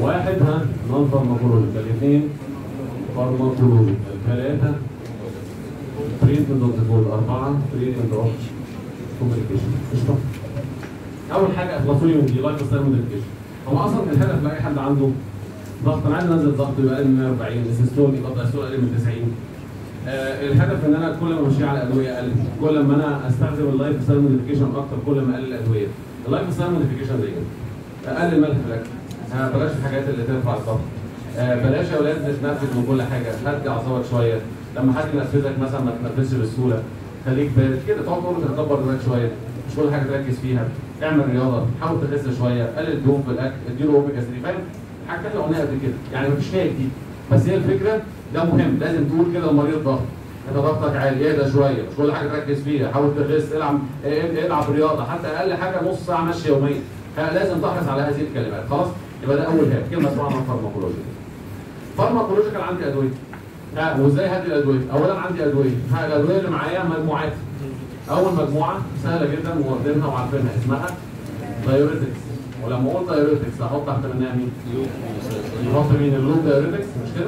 واحد ها نون فارماكولوجيكال اثنين فارماكولوجيكال ثلاثة تريتمنت اوف ذا أربعة تريتمنت اوف كوميونيكيشن قشطة أول حاجة اخلصوا لي من دي لايف ستايل موديفيكيشن هو أصلا الهدف لأي حد عنده ضغط أنا عايز أنزل ضغط يبقى أقل من 140 السيستول يبقى الدايستول أقل من 90 آه الهدف ان انا كل ما امشي على ادويه اقل كل ما انا استخدم اللايف ستايل موديفيكيشن اكتر كل ما اقلل الادويه اللايف ستايل موديفيكيشن زي كده اقلل ملح في الاكل آه بلاش الحاجات اللي ترفع الضغط آه بلاش يا اولاد نتنفذ من كل حاجه هدي اعصابك شويه لما حد ينفذك مثلا ما تنفذش بسهوله خليك بارد كده تقعد تقول تكبر دماغك شويه مش كل حاجه تركز فيها اعمل رياضه حاول تخس شويه قلل الدهون في الاكل اديله اوميجا 3 فاهم حاجات اللي قلناها قبل كده يعني مفيش فيها جديد بس هي الفكره ده مهم لازم تقول كده للمريض ضغط انت ضغطك عالي اهدى شويه مش كل حاجه تركز فيها حاول تخس العب العب رياضه حتى اقل حاجه نص ساعه مشي يوميا لازم تحرص على هذه الكلمات خلاص يبقى ده اول هاب كلمه اسمها فارماكولوجيكال فارماكولوجيكال عندي ادويه ها وازاي هدي الادويه اولا عندي ادويه ها الادويه اللي معايا مجموعات اول مجموعه سهله جدا واخدينها وعارفينها اسمها دايوريتكس ولما اقول دايوريتكس هحط تحت منها مين؟ نحط مين اللوب دايوريتكس مش كده؟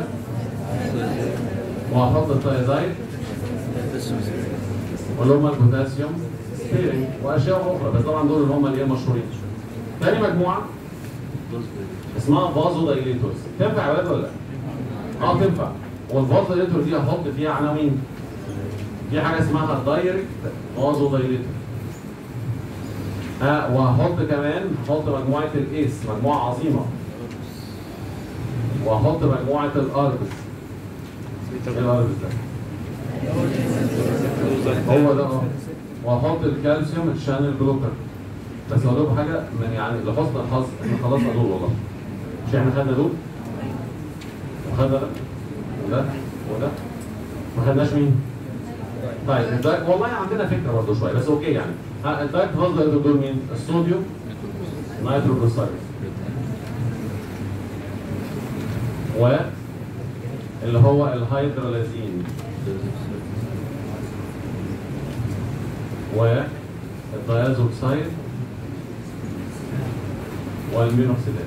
وهحط الثايزايد واللي هم البوتاسيوم ستيرنج واشياء اخرى بس طبعا دول اللي هم اللي هي مشهورين. ثاني مجموعه اسمها فازو دايليتورز تنفع يا ولاد ولا لا؟ اه تنفع والفازو دايليتور دي هحط فيها عناوين في حاجه اسمها دايركت فازو دايليتور ها وهحط كمان هحط مجموعه الايس مجموعه عظيمه وهحط مجموعه الاربس ايه الاربس ده؟ هو ده اه وهحط الكالسيوم الشانل بلوكر بس اقول لكم حاجه من يعني لحسن الحظ احنا خلصنا دول والله مش احنا خدنا دول؟ وخدنا ده وده وده ما خدناش مين؟ طيب الدايت والله عندنا فكره برضه شويه بس اوكي يعني ها الدايت فاضل دول مين؟ الصوديوم نيتروجلوسيريد و اللي هو الهيدرالازين والديازوكسيد والمينوكسيدات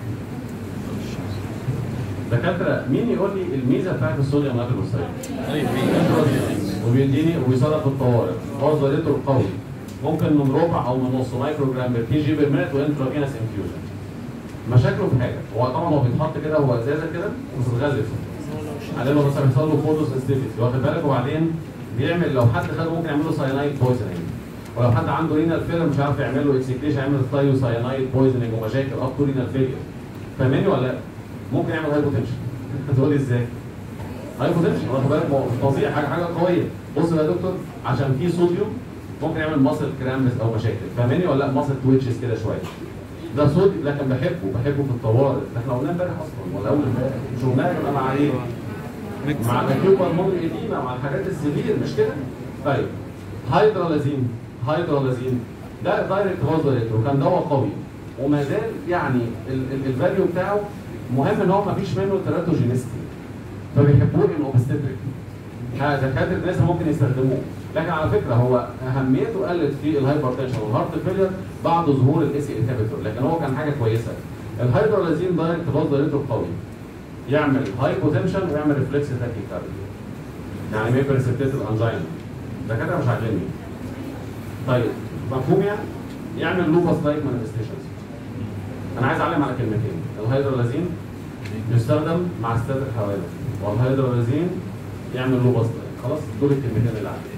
دكاتره مين يقول لي الميزه بتاعت الصوديوم نيتروجلوسيريد؟ وبيديني وبيصرف في الطوارئ برضه لتر قوي ممكن من ربع او من نص مايكرو جرام بر كي جي بير مينت وانترافينس انفيوجن مشاكله في حاجه هو طبعا هو بيتحط كده هو ازازه كده ومتغلف عليه مثلا بيحصل له فوتو سنسيتيفيتي واخد بالك وبعدين بيعمل لو حد خده ممكن يعمل له ساينايد بويزنينج ولو حد عنده رينال فيلر مش عارف يعمل له اكسكريشن يعمل ثايو ساينايد بويزنينج ومشاكل اب تو رينال فيلر فاهمني ولا لا؟ ممكن يعمل هايبوتنشن هتقول لي ازاي؟ هايبوتنشن واخد بالك فظيع حاجه حاجه قويه بص يا دكتور عشان في صوديوم ممكن يعمل ماسل كرامبس او مشاكل فاهمني ولا لا ماسل تويتشز كده شويه ده صوديوم لكن بحبه بحبه في الطوارئ ده احنا قلناه امبارح اصلا ولا اول امبارح مش قلناه يبقى مع ايه؟ مع الاكيوب بالمونري ايديما مع الحاجات السيفير مش كده؟ طيب هيدرالازين هيدرالازين ده دايركت فازوليتر وكان دواء قوي وما زال يعني الفاليو بتاعه مهم ان هو ما فيش منه تيراتوجينيستي فبيحبوه الاوبستريك دكاتره الناس ممكن يستخدموه لكن على فكره هو اهميته قلت في الهايبرتنشن والهارت فيلير بعد ظهور الاس انهبيتور لكن هو كان حاجه كويسه الهيدرولازين دايركت فازوليتر قوي يعمل هايبوتنشن ويعمل ريفلكس تاكيكارديا يعني ما بريسبتيتيف انجينا الدكاتره مش عاجبني طيب مفهوم يعني يعمل لوباس لايك مانيفستيشنز انا عايز اعلم على كلمتين الهيدرولازين يستخدم مع استاذ الحوادث والهيدرولازين يعمل لوباس لايك خلاص دول الكلمتين اللي عندي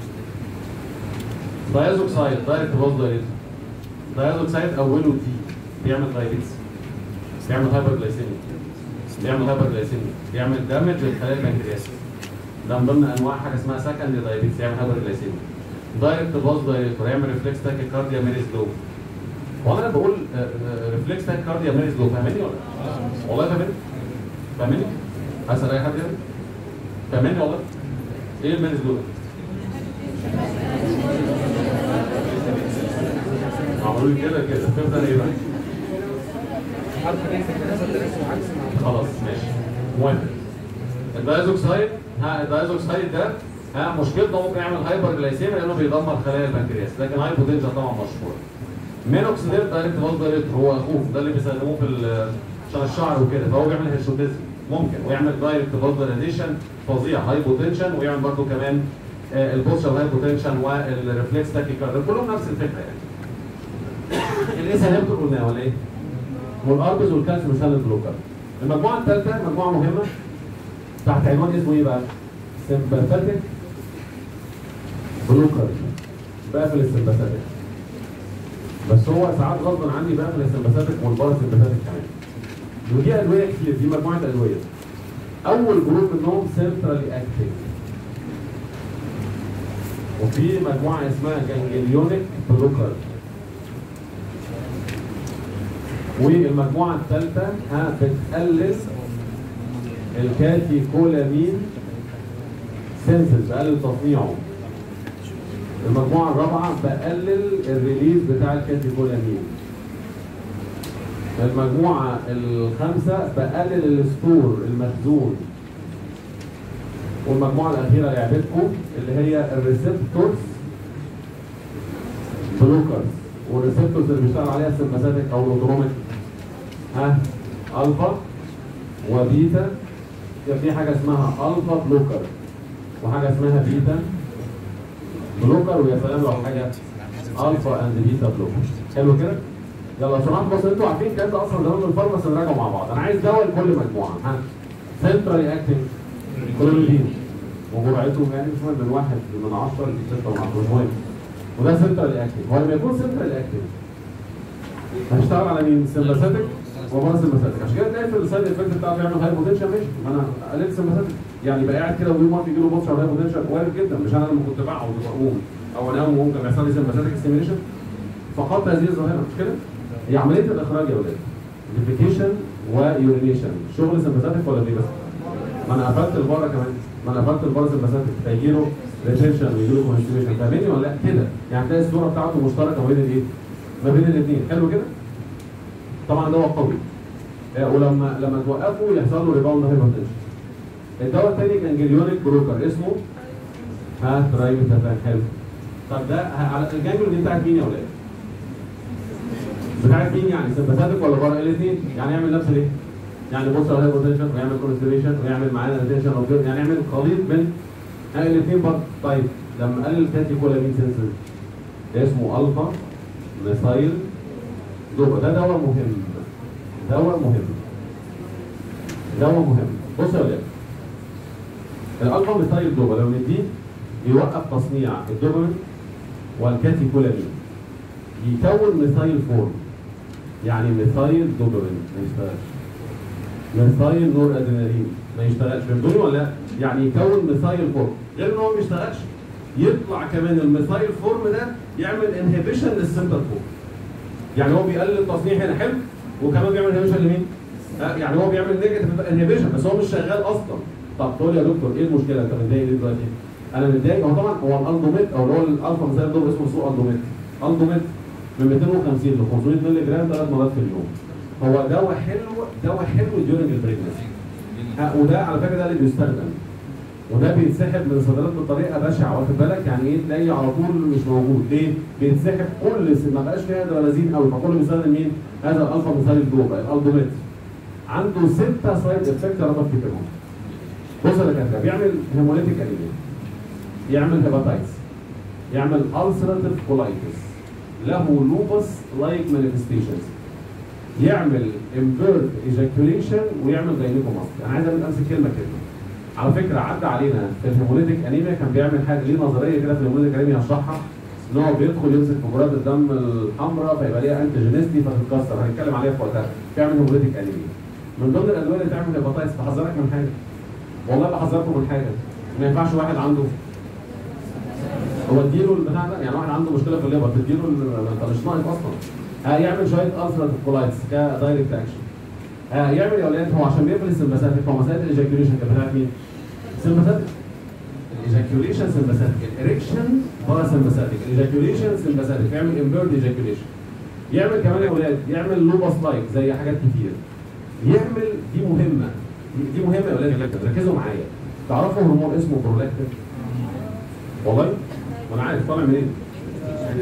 دايازوكسايد دايركت فاز دايركت دايازوكسايد اوله دي بيعمل دايبيتس بيعمل هايبرجلايسيميا بيعمل هايبرجلايسيميا بيعمل دامج للخلايا البنكرياس ده من ضمن انواع حاجه اسمها سكندري دايبيتس يعمل هايبرجلايسيميا دايركت فاز دايركت يعمل ريفلكس تاكيكارديا ميريز لو هو انا بقول ريفلكس تاكيكارديا ميريز لو فاهمني ولا والله فاهمني فاهمني اسال اي حد يعني فاهمني والله ايه الميريز لو عملوا لي كده كده تفضل ايه بقى خلاص ماشي موافق الدايزوكسايد ها الدايزوكسايد ده ها مشكلته ممكن يعمل هايبر جلايسيميا لانه بيدمر خلايا البنكرياس لكن هايبوتنشن طبعا مشهور مينوكسيديل دايركت فاز دايركت هو اخوه ده اللي بيستخدموه في عشان الشعر وكده فهو بيعمل هيرشوتيزم ممكن ويعمل دايركت فازولاريزيشن فظيع هايبوتنشن ويعمل برضه كمان آه، البوستشر هايبوتنشن والريفلكس تاكيكارد كلهم نفس الفكره يعني الايس هنبتر قلناه ولا ايه؟ والاربز والكالسيوم ساند بلوكر المجموعه الثالثه مجموعه مهمه تحت عنوان اسمه ايه بقى؟ سمباثيك بلوكر بقفل السمباثيك بس هو ساعات غصبا عني بقفل السمباثيك والبارا سمباثيك كمان ودي ادويه كتير دي مجموعه ادويه اول جروب منهم سنترالي اكتيف وفي مجموعه اسمها جانجليونيك بلوكر والمجموعه الثالثه ها بتقلل الكاتي كولامين سنسز بقلل تصنيعه المجموعه الرابعه بقلل الريليز بتاع الكاتي كولامين المجموعه الخامسه بقلل الستور المخزون والمجموعه الاخيره لعبتكم اللي هي الريسبتورز بلوكرز والريسبتورز اللي بيشتغل عليها السمباثيك او الاوتوميك ها الفا وبيتا يبقى في حاجه اسمها الفا بلوكر وحاجه اسمها بيتا بلوكر ويا سلام لو حاجه الفا اند بيتا بلوكر حلو كده يلا يا سماحه بص انتوا عارفين الكلام ده اصلا زمان من الفارماسي نراجعه مع بعض انا عايز دواء لكل مجموعه ها سنترالي اكتنج كلوريدين وجرعته يعني مش مهم من واحد من 10 ل 6 من 10 مش مهم وده سنترالي اكتنج هو لما يكون سنترالي اكتنج هيشتغل على مين؟ سمباثيك وبارا سمباثيك عشان كده تلاقي في السايد افكت بتاعه بيعمل هايبوتنشن ماشي ما انا قللت سمباثيك يعني يبقى قاعد كده ويوم يجي له بوتشر هايبوتنشن وارد جدا مش انا لما كنت بقعد وبقوم او انام وممكن يحصل لي سمباثيك ستيميليشن فقط هذه الظاهره مش كده؟ هي عمليه الاخراج يا ولاد ديفيكيشن ويورينيشن شغل سمباثيك ولا دي بس؟ ما انا قفلت البره كمان ما انا قفلت البره سمباثيك فيجي له ريتنشن ويجي له كونستيبيشن فاهمني ولا لا؟ كده يعني تلاقي الصوره بتاعته مشتركه ما بين الايه؟ ما بين الاثنين حلو كده؟ طبعا دواء قوي آه، ولما لما توقفه يحصل له ريباوند هايبرتنشن الدواء الثاني كان جليونيك بروكر اسمه ها ترايميتافان حلو طب ده ه- على الجانجلون دي بتاعت مين يا ولاد؟ بتاعت مين يعني سمباثيك ولا بره الاثنين؟ يعني يعمل نفس الايه؟ يعني بص على هايبرتنشن ويعمل كونستيبيشن ويعمل معانا ريتنشن اوف يعني يعمل خليط بين الاثنين برضه طيب لما قلل الكاتي كولامين سنسز ده اسمه الفا ميثايل دوبا ده دواء مهم دواء مهم دواء مهم بص يا ولاد الالفا ميثايل دوبا لو نديه بيوقف تصنيع الدوبامين والكاتيكولامين يكون ميثايل فورم يعني ميثايل دوبامين ما يشتغلش ميثايل نور ادرينالين ما يشتغلش فهمتوني ولا لا؟ يعني يكون ميثايل فورم غير ان هو ما يشتغلش يطلع كمان الميثايل فورم ده يعمل انهبيشن للسمبل فورم يعني هو بيقلل التصنيع هنا حلو وكمان بيعمل انهبيشن لمين؟ آه، يعني هو بيعمل نيجاتيف انهبيشن بس هو مش شغال اصلا طب تقول لي يا دكتور ايه المشكله انت متضايق ليه دلوقتي؟ انا متضايق هو طبعا هو الالدوميت او اللي هو الالفا مثال دول اسمه سوق الدوميت الدوميت من 250 ل 500 مللي جرام ثلاث مرات في اليوم هو دواء حلو دواء حلو ديورنج البريجنسي وده على فكره ده اللي بيستخدم وده بيتسحب من الصيدليات بطريقه بشعه واخد بالك يعني ايه تلاقيه على طول مش موجود ليه؟ بيتسحب كل س- ما بقاش فيها درازين قوي فكله بيستخدم مين؟ هذا الالفا مثال الدوبا الالدوميت عنده ستة سايد افكت انا بفتكرهم بص يا دكاتره بيعمل هيموليتيك انيميا يعمل هيباتايتس يعمل ulcerative colitis له lupus like manifestations يعمل impaired ejaculation ويعمل gynecomastia انا عايز امسك كلمه كلمه على فكره عدى علينا في الهيموليتيك انيميا كان بيعمل حاجه ليه نظريه كده في الهيموليتيك انيميا هشرحها ان هو بيدخل يمسك في كرات الدم الحمراء فيبقى ليها انتيجينيستي فتتكسر هنتكلم عليها في وقتها بيعمل هيموليتيك انيميا من ضمن الادويه اللي تعمل هيباتايتس بحذرك من حاجه والله بحذركم من حاجه ما ينفعش واحد عنده هو اديله البتاع ده يعني واحد عنده مشكله في الليبر تديله ال- انت مش ناقص اصلا هيعمل شويه السرات كولايتس كدايركت اكشن هيعمل يا ولاد هو عشان بيقفل السمباثيك هو مساله الايجاكيوليشن كانت بتاعت مين؟ سمباثيك الايجاكيوليشن سمباثيك الاريكشن بارا سمباثيك الايجاكيوليشن سمباثيك يعمل امبيرد ايجاكيوليشن يعمل كمان يا ولاد يعمل لوباس لايك زي حاجات كتير يعمل دي مهمه دي مهمه يا ولاد جدا ركزوا معايا تعرفوا هرمون اسمه برولاكتين والله وانا عارف طالع منين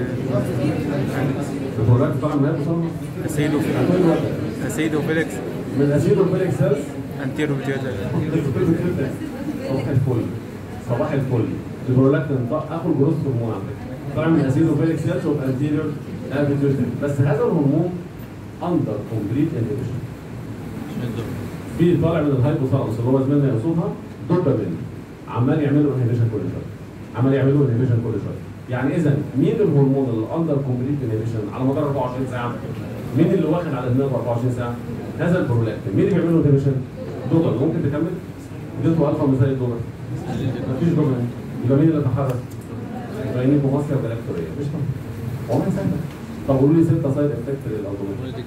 البرولاكتين طالع من هنا اسيدو اسيدو فيليكس من الاسيدوفيليك سيلز انتيرو بيتيوتري صباح الفل صباح الفل البرولاكتين ده اخو الجروث هرمون على فكره طالع من الاسيدوفيليك سيلز اوف انتيريور بيتيوتري بس هذا الهرمون اندر كومبليت انهبيشن في طالع من الهايبوثالاموس اللي هو زميلنا يقصدها دوبامين عمال يعملوا انهبيشن كل شويه عمال يعملوا انهبيشن كل شويه يعني اذا مين الهرمون اللي اندر كومبليت انهبيشن على مدار 24 ساعه مين اللي واخد على دماغه 24 ساعه هذا البرولاكتين مين اللي بيعمل له انهبيشن دوبامين ممكن تكمل اديته الفا مثال الدوبامين مفيش دوبامين يبقى مين اللي تحرك يبقى مصري وجلاكتوريه مش طبعا هو ما سهله طب قولوا لي ستة سايد افكت للالبومين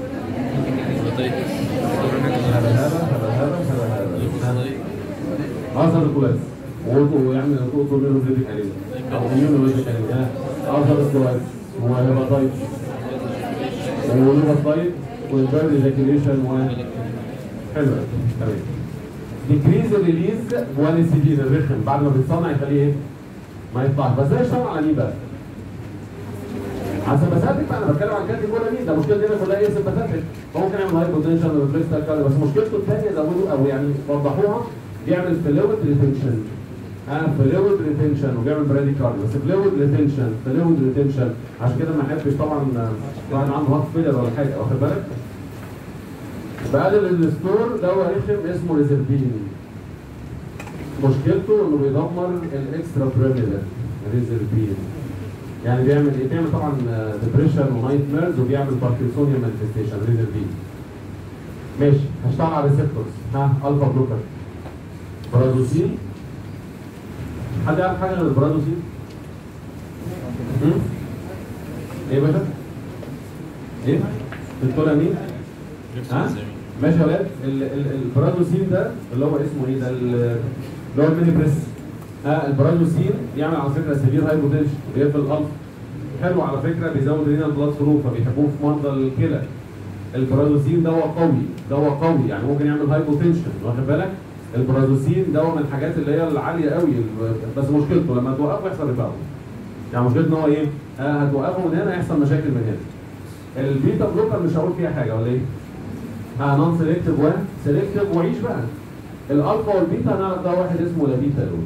هذا هذا هذا هذا هذا ارثر كولاس ويعمل نقطه منه فيديك عليه او مليون فيديك عليه ارثر كولاس وهيباتايت ولوباتايت والبيرد ايجاكيوليشن و حلو تمام ديكريز الريليز والانسيدين الرخم بعد ما بيتصنع يخليه ايه؟ ما يطلعش بس ده يشتغل على مين بقى؟ على السمباثيك بقى انا بتكلم عن كاتيجوري ده المشكله دي كلها ايه سمباثيك فممكن يعمل هايبوتنشن وريفلكس بس مشكلته الثانيه زودوا او يعني وضحوها بيعمل فلويد ريتنشن اه فلويد ريتنشن وبيعمل برادي كارديو بس فلويد ريتنشن فلويد ريتنشن عشان كده ما احبش طبعا واحد عنده هارت فيلر ولا حاجه واخد بالك بقلل الستور دواء رخم اسمه ريزربين مشكلته انه بيدمر الاكسترا بريميلر ريزربين يعني بيعمل ايه؟ بيعمل طبعا ديبريشن ونايت ميرز وبيعمل باركنسونيا مانيفستيشن ريزربين ماشي هشتغل على ريسبتورز ها الفا بلوكر برادوسين حد يعرف حاجه غير البرادوسين؟ هم؟ ايه يا باشا؟ ايه؟ دكتوره مين؟ ها؟ ماشي يا ولاد ال- ال- البرادوسين ده اللي هو اسمه ايه ده ال- اللي هو الميني بريس ها البرادوسين بيعمل على فكره سيفير هايبوتنشن بيقفل القلب حلو على فكره بيزود رينال بلاد فلو فبيحبوه في مرضى الكلى البرادوسين دواء قوي دواء قوي يعني ممكن يعمل هايبوتنشن واخد بالك البرادوسين دواء من الحاجات اللي هي العاليه قوي بس مشكلته لما توقفه يحصل ريباوند يعني مشكلته ان هو ايه؟ آه هتوقفه من هنا يحصل مشاكل من هنا البيتا بلوكر مش هقول فيها حاجه ولا ايه؟ ها نون سيلكتيف و سيلكتيف وعيش بقى الالفا والبيتا هنعرف ده واحد اسمه لابيتا لون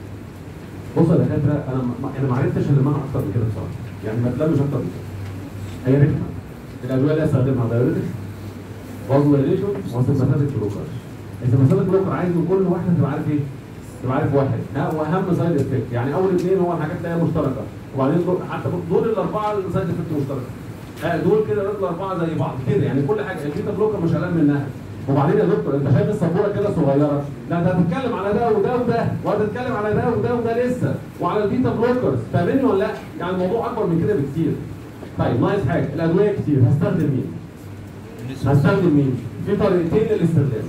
بص يا دكاتره انا ما انا ما عرفتش المها اكتر من كده بصراحه يعني ما تلمش اكتر من كده هي رخمه الادويه اللي استخدمها دايوريتكس فازوليشن وسمباثيك بلوكر السمباثيك بلوكر عايز من كل واحده تبقى عارف ايه؟ تبقى عارف واحد ها واهم سايد افكت يعني اول اثنين هو الحاجات اللي هي مشتركه وبعدين دول حتى دول الاربعه السايد افكت مشتركه آه دول كده دول الاربعه زي بعض كده يعني كل حاجه البيتا بلوكر مش قلقان منها وبعدين يا دكتور انت شايف السبوره كده صغيره لا انت هتتكلم على ده وده وده وهتتكلم على ده وده وده لسه وعلى البيتا بلوكرز فاهمني ولا لا؟ يعني الموضوع اكبر من كده بكتير طيب ناقص حاجه الادويه كتير هستخدم مين؟ هستخدم مين؟ في طريقتين للاستخدام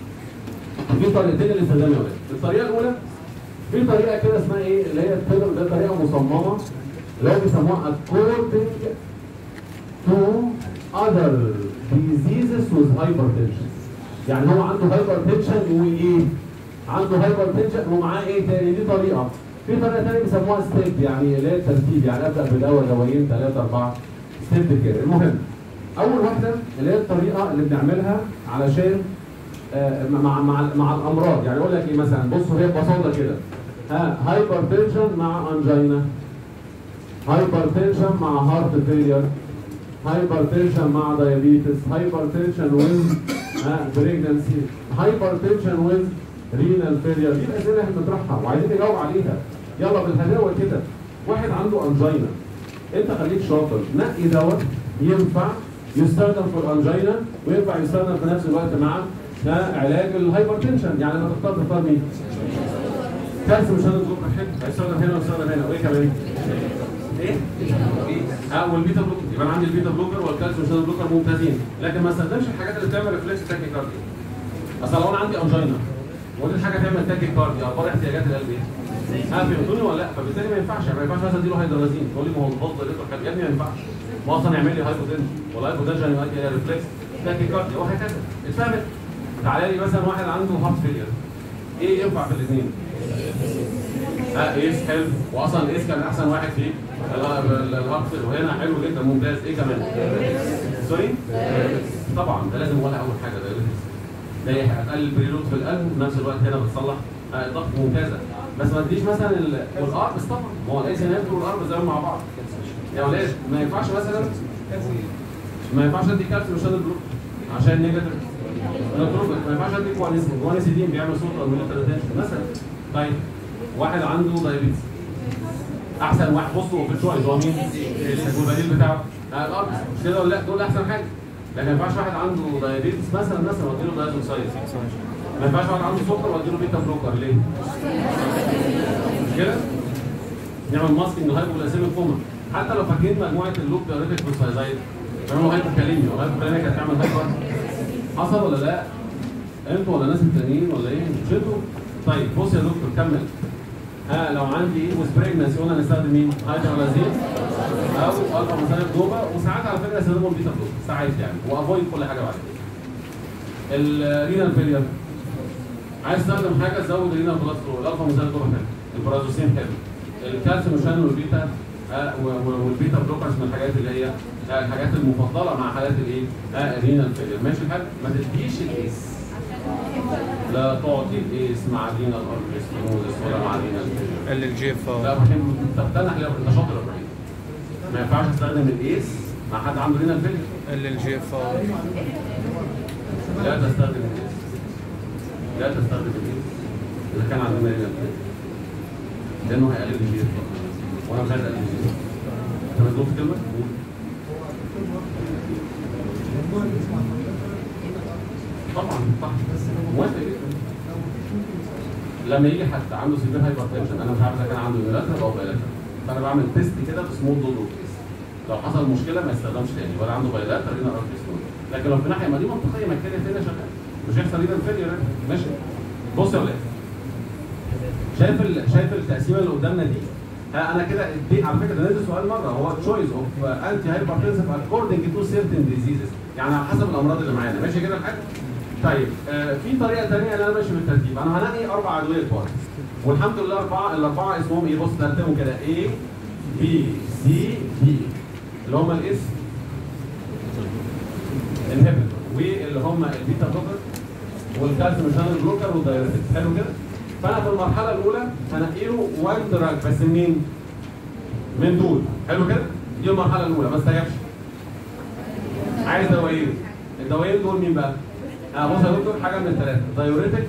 في طريقتين للاستخدام يا ولاد الطريقه الاولى في طريقه كده اسمها ايه اللي هي التيلر ده طريقه مصممه اللي هو بيسموها according to other diseases with hypertension يعني هو عنده hypertension وايه؟ عنده hypertension ومعاه ايه تاني؟ دي طريقه في طريقه ثانيه بيسموها ستيب يعني اللي هي الترتيب يعني ابدا بدواء دوايين ثلاثه اربعه ستيب كده المهم اول واحده اللي هي الطريقه اللي بنعملها علشان آه، مع مع مع الامراض يعني اقول لك ايه مثلا بصوا هي ببساطه كده ها هايبرتنشن مع انجينا هايبرتنشن مع هارت فيلير هايبرتنشن مع دايابيتس هايبرتنشن ويز بريجنسي هايبرتنشن ويز رينال فيلير دي الاسئله اللي احنا بنطرحها وعايزين نجاوب عليها يلا بالهداوه كده واحد عنده انجينا انت خليك شاطر نقي دواء ينفع يستخدم في الانجينا وينفع يستخدم في نفس الوقت مع ها، علاج الهايبرتنشن يعني لما تختار تختار مين؟ كالسيوم مش هنضرب حلو هيستخدم هنا ويستخدم هنا وايه كمان؟ ايه؟ اه والبيتا بلوكر يبقى انا عندي البيتا بلوكر والكالسيوم شانل بلوكر ممتازين لكن ما استخدمش الحاجات اللي بتعمل ريفلكس تاكي كارديو اصل لو انا عندي انجينا ودي الحاجه تعمل تاكي كارديو اخبار احتياجات القلب ايه؟ ها فهمتوني ولا لا؟ فبالتالي ما ينفعش يعني ما ينفعش مثلا اديله هيدرازين تقول لي ما هو البطل اللي يا ابني ما ينفعش ما اصلا يعمل لي هايبوتنشن والهايبوتنشن يؤدي الى ريفلكس تاكي كارديو وهكذا اتفهمت؟ تعالى لي مثلا واحد عنده هارت فيلير ايه ينفع في الاثنين؟ ها ايس حلو واصلا ايس كان احسن واحد فيه الهارت وهنا حلو جدا ممتاز ايه كمان؟ سوري؟ طبعا ده لازم ولا اول حاجه ده ده هتقلل البريلود في القلب وفي نفس الوقت هنا بتصلح آه، الضغط ممتازه بس ما تديش مثلا ال- والاربس طبعا ما هو الايس انهبيتور والاربس زي مع بعض يا ولاد ما ينفعش مثلا ما ينفعش ادي كالسيوم عشان البلوك عشان نيجاتيف نيوتروبيك ما ينفعش ادي كوانيسين كوانيسيدين بيعمل صوت او مثلا طيب واحد عنده دايابيتس احسن واحد بصوا في الشويس هو مين؟ البديل بتاعه آه، الاربس مش كده ولا لا دول احسن حاجه لكن ما ينفعش واحد عنده دايابيتس مثلا مثلا واديله دايزوكسايد ما ينفعش واحد عنده سكر واديله بيتا بلوكر ليه؟ مش كده؟ نعمل ماسكينج هايبوغلاسيميك كوما حتى لو فاكرين مجموعه اللوب دايوريتك والسايزايد بيعملوا هايبوكاليميا وهايبوكاليميا كانت تعمل هايبر حصل ولا لا؟ انتوا ولا ناس التانيين ولا ايه؟ مش انتوا؟ طيب بص يا دكتور كمل ها لو عندي ايه وسبريجنسي قلنا نستخدم مين؟ هايدرولازين او الفا مثلا دوبا وساعات على فكره يستخدموا البيتا بلوك ساعات يعني وافويد كل حاجه بعد كده. الرينال فيلير عايز تستخدم حاجه تزود الرينال كوليسترول الالفا مثلا دوبا حلو البرازوسين حلو الكالسيوم شانل والبيتا آه، و- و- والبيتا بلوكرز من الحاجات اللي هي آه، الحاجات المفضله مع حالات الايه؟ آه، الرينال فيلير ماشي الحال؟ ما تديش الايس لا تعطي الايس مع رينال ارتريسكلوزس ولا مع رينال فيلير ال الجي اف لا ابراهيم انت بتنح يا انت شاطر يا ابراهيم ما ينفعش تستخدم الايس مع حد عنده رينال فيلير ال الجي اف لا تستخدم الايس لا تستخدم الايس اذا كان عندنا رينال فيلير لانه هيقلل الجير وانا مش عايز اقلل الجير انت مزنوق في كلمه؟ قول. طبعا صح موافق جدا لما يجي حد عنده سيفير هايبر تنشن انا مش عارف اذا كان عنده يونيلاترال او بايلاترال فانا بعمل تيست كده بسمول دول كيس لو حصل مشكله ما يستخدمش تاني ولا عنده بايلاترال هنا ارتريس لكن لو في ناحيه ما دي منطقيه ما الكليه فين شغال مش هيحصل هنا الفيلير ماشي بص يا ولاد شايف ال... شايف التقسيمه اللي قدامنا دي ها انا كده دي على فكره ده نزل سؤال مره هو تشويس اوف انتي هايبرتنسيف اكوردنج تو سيرتن ديزيزز يعني على حسب الامراض اللي معانا ماشي كده الحاج طيب آه في طريقه ثانيه ان انا ماشي بالترتيب انا هنقي اربع ادويه كويس والحمد لله اربعه الاربعه اسمهم ايه بص ترتيبهم كده A B C D اللي هم الاس انهبيتور واللي هم البيتا بلوكر والكالسيوم شانل بلوكر والدايريتك حلو كده فانا في المرحله الاولى هنقي له وان دراج بس منين؟ من دول حلو كده؟ دي المرحله الاولى ما استجابش عايز دوايين الدوايين دول مين بقى؟ اه بص يا دكتور حاجه من الثلاثه دايوريتك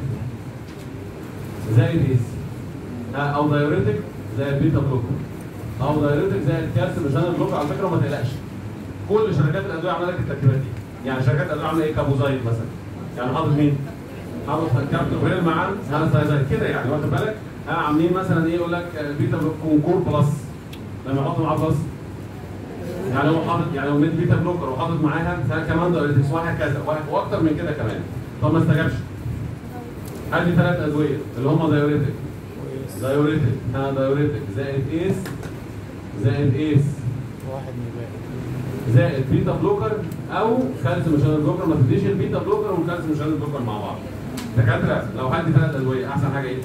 زي الايس آه او دايوريتك زي البيتا بلوكر او دايوريتك زي الكالسيوم شانل بلوكر على فكره ما تقلقش كل شركات الادويه عامله لك التركيبات دي يعني شركات الادويه عامله ايه كابوزايد مثلا يعني حاطط مين؟ حاطط كابتن مع هذا كده يعني واخد بالك ها عاملين مثلا ايه يقول لك بيتا كونكور بلس لما يحطوا معاه بلس يعني هو حاطط يعني هو ميد بيتا بلوكر وحاطط معاها كمان دايوريتكس وهكذا واكتر من كده كمان طب ما استجابش ادي ثلاث ادويه اللي هم دايوريتك دايوريتك ها دايوريتك زائد ايس زائد ايس واحد من الباقي زائد بيتا بلوكر او كالسيوم شانل بلوكر ما تديش البيتا بلوكر والكالسيوم شانل بلوكر مع بعض دكاتره لو هدي ثلاث ادويه احسن حاجه ايه؟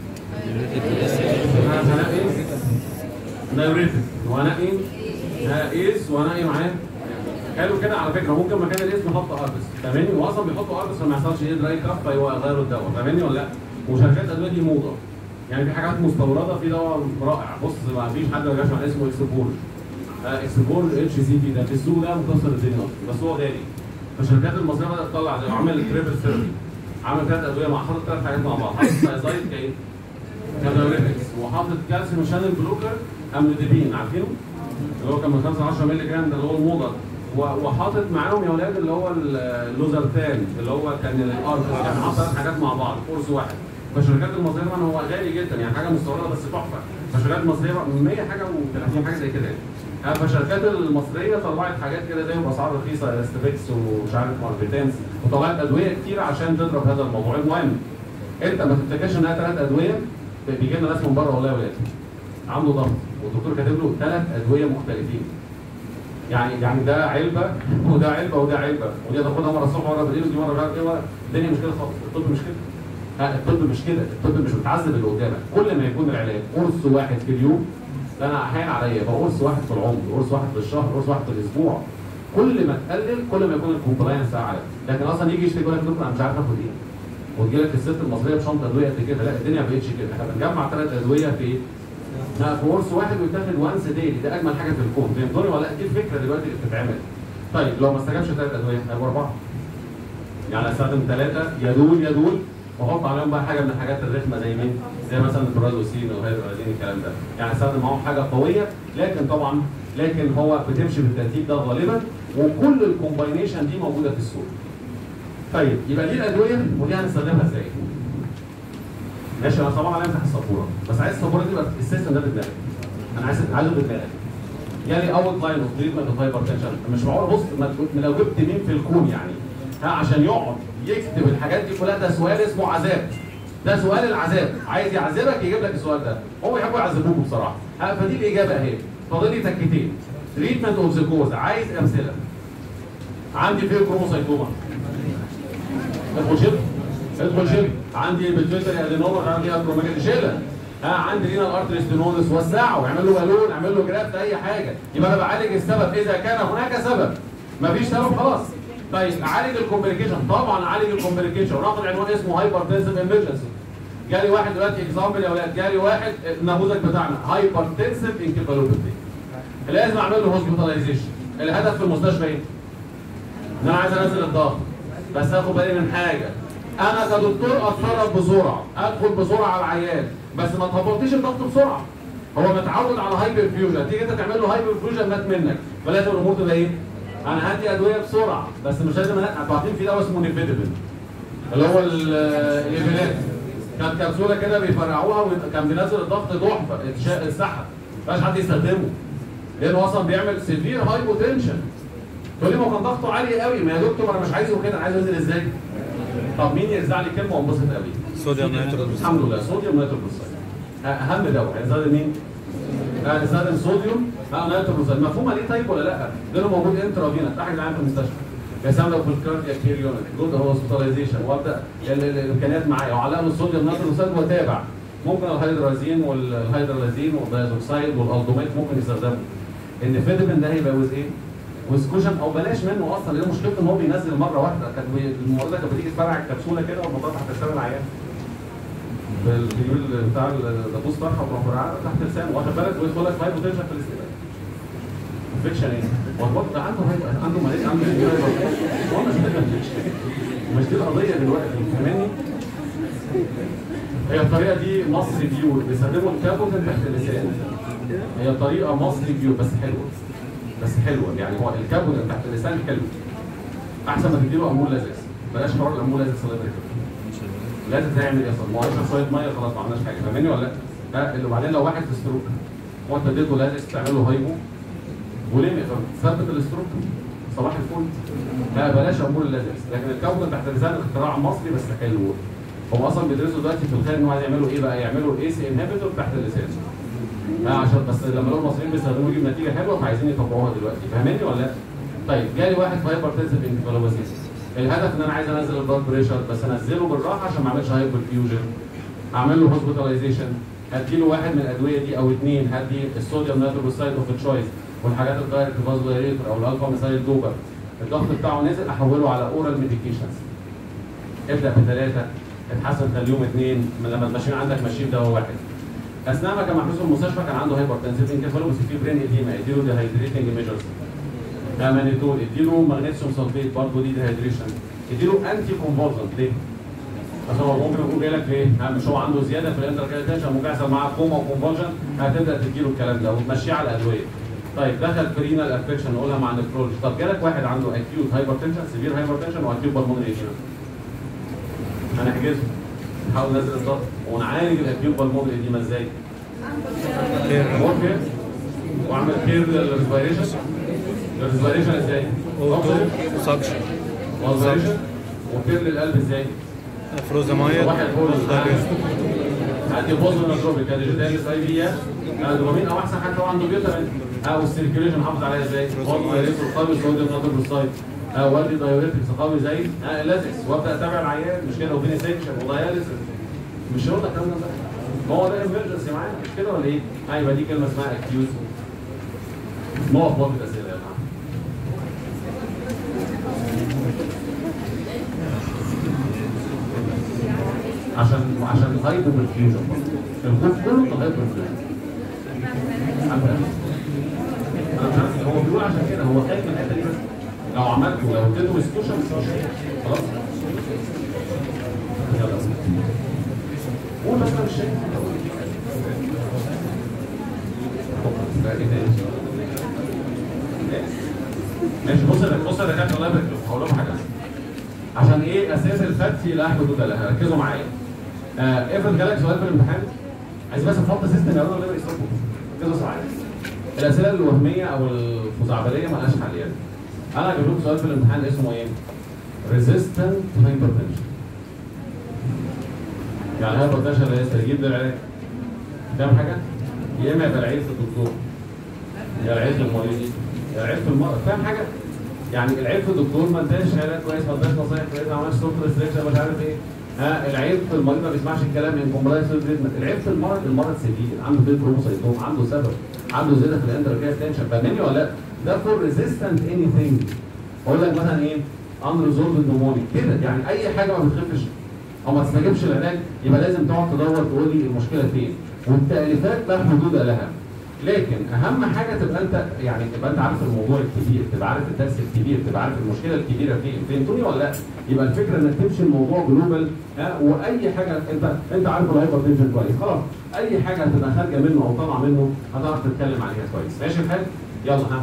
هنقي دايوريتك وهنقي ها ايس وهنقي معاه حلو كده على فكره ممكن مكان الايس نحط اربس فاهمني واصلا بيحطوا اربس فما يحصلش ايه دراي كاف فيغيروا الدواء فاهمني ولا لا؟ وشركات الادويه دي موضه يعني في حاجات مستورده في دواء رائع بص ما فيش حد ما جاش على اسمه اكسبور اكسبور اتش سي بي ده في السوق ده مكسر الدنيا أصلاً، بس هو غالي فالشركات المصريه بدات تطلع زي عمل تريبل ثيرابي عمل ثلاث ادويه مع حاطط ثلاث حاجات مع بعض حاطط سايزايد كايه؟ كادوريتكس وحاطط كالسيوم شانل بلوكر املوديبين عارفينه؟ اللي هو كان من 5 10 مللي جرام ده اللي هو الموضه و- وحاطط معاهم يا اولاد اللي هو اللوزرتان اللي هو كان الارك كان حاطط ثلاث حاجات مع بعض كورس واحد فالشركات المصريه طبعا هو غالي جدا يعني حاجه مستورده بس تحفه فالشركات المصريه بقى 100 حاجه و30 حاجه زي كده يعني آه، فالشركات المصريه طلعت حاجات كده زي باسعار رخيصه استفيكس ومش عارف مارفيتانس وطلعت ادويه كتير عشان تضرب هذا الموضوع المهم انت ما تفتكرش انها ثلاث ادويه بيجي لنا ناس من بره والله يا ولاد عنده ضغط والدكتور كاتب له ثلاث ادويه مختلفين يعني يعني ده علبه وده علبه وده علبه ودي تاخدها مره الصبح مره بالليل ودي مره مش عارف ايه مره الدنيا مش كده خالص الطب مش كده لا الطب مش كده الطب مش بتعذب اللي قدامك كل ما يكون العلاج قرص واحد في اليوم ده انا احيانا عليا يبقى قرص واحد في العمر قرص واحد في الشهر قرص واحد في الاسبوع كل ما تقلل كل ما يكون الكومبلاينس اعلى لكن اصلا يجي يشتكي يقول لك دكتور انا مش عارف اخد ايه وتجي لك الست المصريه بشنطه ادويه قد كده لا الدنيا ما بقتش كده احنا بنجمع ثلاث ادويه في ايه؟ لا في قرص واحد ويتاخد وانس ديلي ده اجمل حاجه في الكون فهمتوني ولا دي الفكره دلوقتي اللي بتتعمل طيب لو ما استجابش ثلاث ادويه هيبقوا اربعه يعني استخدم ثلاثه يدول يدول واحط عليهم بقى حاجه من الحاجات الرخمه زي مين؟ زي مثلا البرازوسين والهيدرازين الكلام ده، يعني استخدم معاهم حاجه قويه لكن طبعا لكن هو بتمشي بالترتيب ده غالبا وكل الكومباينيشن دي موجوده في السوق. طيب يبقى دي الادويه ودي هنستخدمها ازاي؟ ماشي انا طبعا امسح السبوره بس عايز السبوره دي يبقى السيستم ده في دماغك. انا عايز عايزه في دماغك. يعني اول لاين اوف تريتمنت اوف هايبر تنشن مش معقول بص ما تقول- لو جبت مين في الكون يعني ها عشان يقعد يكتب الحاجات دي كلها ده سؤال اسمه عذاب ده سؤال العذاب عايز يعذبك يجيب لك السؤال ده هم يحبوا يعذبوكوا بصراحه ها فدي الاجابه اهي فاضل لي تكتين تريتمنت اوف ذا كوز عايز امثله عندي فيه كروموسايتوما ادخل شيل ادخل شيل عندي بيتويتري ادينوما عندي اكروميجالي شيلها ها عندي رينا الارتري ستينوزس وسعه واعمل له بالون اعمل له جرافت اي حاجه يبقى انا بعالج السبب اذا كان هناك سبب مفيش سبب خلاص طيب اعالج الكومبليكيشن طبعا اعالج الكومبليكيشن وناخد عنوان اسمه هايبر تنسيف امرجنسي جالي واحد دلوقتي اكزامبل يا اولاد جالي واحد النموذج بتاعنا هايبر تنسيف انكفالوباثي لازم اعمل له هوسبيتاليزيشن الهدف في المستشفى ايه؟ ان انا عايز انزل الضغط بس اخد بالي من حاجه انا كدكتور اتصرف بسرعه ادخل بسرعه على العيان بس ما تهبطيش الضغط بسرعه هو متعود على هايبر فيوجن تيجي انت تعمل له هايبر فيوجن مات منك فلازم الامور تبقى ايه؟ انا هدي ادويه بسرعه بس مش لازم أنا- بعدين في دواء اسمه نيفيدبل اللي هو ال- الايفيلات كانت كبسوله كده بيفرقعوها وكان بينزل الضغط تحفه اتش- اتسحب ما ينفعش حد يستخدمه لانه اصلا بيعمل سيفير هايبوتنشن تقول لي ما هو كان ضغطه عالي قوي ما يا دكتور انا مش عايزه كده انا عايزه ينزل ازاي؟ طب مين يرزع لي كلمه وانبسط قوي؟ صوديوم نيتروجلوسيد. الحمد لله صوديوم نيتروجلوسيد اهم دواء هنستخدم مين؟ هنستخدم صوديوم اه نيتروجلوسيد مفهومه ليه طيب ولا لا؟ لانه موجود انترافينا تحت العين في المستشفى بيستعمل في الكاردياك كير يونت جود هوسبيتاليزيشن وابدا ال- ال- الامكانيات معايا وعلق له الصوديوم نيتروجلوسيد واتابع ممكن الهيدرازين والهيدرالازين والدايزوكسايد والالدوميت ممكن يستخدموا ان فيدبن ده هيبقى ويز ايه؟ ويز كوشن او بلاش منه اصلا لان مشكلته ان هو بينزل مره واحده كانت بي- الممرضه كانت بتيجي تفرع الكبسوله كده والموضوع تحت لسان العيان بالفيول بتاع الدبوس طرحه وتروح فرقعها تحت لسانه واخد بالك ويدخل لك فايب بوتنشال في الاستقبال انفكشن ايه؟ هو الوقت ده عنده هايبر عنده مريض عنده هايبر هو مش كده مش دي القضيه دلوقتي فاهمني؟ هي الطريقه دي مصري بيور بيستخدموا الكابوتن تحت اللسان هي طريقه مصري بيور بس حلوه بس حلوه يعني هو الكابوتن تحت اللسان حلو احسن ما تديله امول لازكس بلاش حوار الامول لازكس الله يبارك فيك. لازم تعمل ايه اصلا؟ ما هو يشرب شويه ميه خلاص ما عملناش حاجه فاهمني ولا لا؟ لا اللي وبعدين لو واحد في ستروك هو انت اديته لازكس تعمل له هايبو وليمي ثبت الستروك صباح الفل لا بلاش امور اللازكس لكن الكابوتن تحت اللسان اختراع مصري بس حلو هو اصلا بيدرسوا دلوقتي في الخارج ان هو عايز يعملوا ايه بقى؟ يعملوا الاي سي انهبيتور تحت اللسان. لا عشان بس لما لقوا المصريين بيستخدموا يجيب نتيجه حلوه فعايزين يطبقوها دلوقتي فاهمني ولا لا؟ طيب جالي واحد فايبر تنسف انكفالوباسيس الهدف ان انا عايز انزل البلاد بريشر بس انزله بالراحه عشان ما اعملش هايبر فيوجن اعمل له هوسبيتاليزيشن هدي له واحد من الادويه دي او اثنين هدي الصوديوم نيتروجلوسيد اوف تشويس والحاجات الدايركت فازولاريتور او الالفا مسايل دوبر الضغط بتاعه نزل احوله على اورال ميديكيشنز ابدا بثلاثه اتحسن خليهم اثنين لما تمشي عندك ماشيين دواء واحد اثناء ما كان محبوس في المستشفى كان عنده هايبر تنسيف انكفالوباثي في برين اديما اديله ديهايدريتنج ميجرز امانيتول اديله مغنيسيوم سلفيت برضه دي ديهايدريشن اديله انتي كونفولسنت ليه؟ عشان هو ممكن يكون جاي لك ليه؟ ها مش هو عنده زياده في الانتركاليتيشن ممكن يحصل معاه كوما وكونفولجن هتبدا تديله الكلام ده وتمشيه على الادويه. طيب دخل في رينال افكشن نقولها مع النفرولوجي طب جالك واحد عنده اكيوت هايبر تنشن سيفير هايبر تنشن واكيوت بالمونري ايديما هنحجزه نحاول ننزل الضغط ونعالج الاكيوت بالمونري ايديما ازاي؟ ممكن واعمل كير للريسبيريشن الريسبيريشن ازاي؟ اوتو سكشن والريسبيريشن وكير للقلب ازاي؟ فروزامايد واحد فول عندي بوز من الجوبي كان ديجيتال اي في دوبامين او احسن حاجه طبعا دوبيوتامين او السيركيوليشن حافظ عليها ازاي؟ برضه دايريتور قوي صوديوم ناتروسايد او والدي دايوريتكس قوي زي آه اللازكس وابدا اتابع العيان مش كده وفيني سيكشن وداياليسيس مش هو ده الكلام ده ما هو ده امرجنسي معانا مش كده ولا ايه؟ ايوه دي كلمه اسمها اكيوز نقف وقت الاسئله يا جماعه عشان عشان الهايبو بالفيوجن الخوف كله من الهايبو بالفيوجن انا مش عارف هو بيقول عشان كده هو خايف من الحته دي بس لو عملته لو اديته مسكوشن مش مشكله خلاص يلا قول بس انا مش شايف ماشي بص بص يا دكاتره الله يبارك لكم هقول لكم حاجه عشان ايه اساس الفتي لا حدود له ركزوا معايا آه افرض جالك سؤال في الامتحان عايز بس افضل سيستم يا الله يبارك لكم ركزوا معايا الاسئله الوهميه او الخزعبليه مالهاش حل يعني انا هجيب لكم سؤال في الامتحان اسمه ايه؟ ريزيستنت هايبرتنشن يعني هايبرتنشن اللي يستجيب للعلاج فاهم حاجه؟ يا اما يبقى العيب في الدكتور يا العيب في المريض يا العيب في المرض فاهم حاجه؟ يعني العيب في الدكتور ما اداش علاج كويس ما اداش نصايح كويسه ما عملش سوفت ريستريكشن مش عارف ايه ها العيب في المريض ما بيسمعش الكلام من كومبلاينس تريتمنت العيب في المرض المرض سيفير عنده فيه كروموسايتوم عنده سبب عنده زياده في الانتركير تنشن فاهمني ولا لا؟ ده فور ريزيستنت اني ثينج اقول لك مثلا ايه؟ ان ريزولفد نموني كده يعني اي حاجه ما بتخفش او ما تستجيبش العلاج يبقى لازم تقعد تدور تقول لي المشكله فين والتاليفات لا حدود لها لكن اهم حاجه تبقى انت يعني تبقى انت عارف الموضوع الكبير تبقى عارف الدرس الكبير تبقى عارف المشكله الكبيره فين فهمتوني ولا لا يبقى الفكره انك تمشي الموضوع جلوبال ها واي حاجه انت انت عارف الهايبر تنشن كويس خلاص اي حاجه هتبقى خارجه منه او طالعه منه هتعرف تتكلم عليها كويس ماشي الحال يلا ها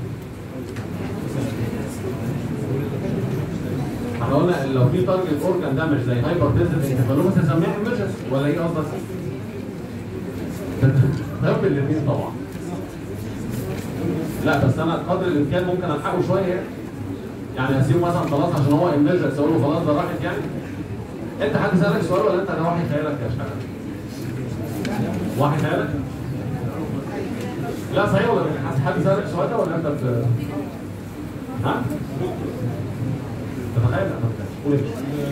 احنا قلنا لو في تارجت اورجان دامج زي هايبر تنشن انكفالوباث هنسميها ايمرجنسي ولا ايه قصدك؟ طب الاثنين طبعا لا بس انا قدر الامكان ممكن الحقه شويه يعني يعني هسيبه مثلا خلاص عشان هو امرجنسي اقول له خلاص ده راحت يعني انت حد سالك سؤال ولا انت ده واحد خيالك يا شباب؟ واحد خيالك؟ لا صحيح ولا حد سالك السؤال ده ولا انت بت... ها؟ تتخيل قول ايه؟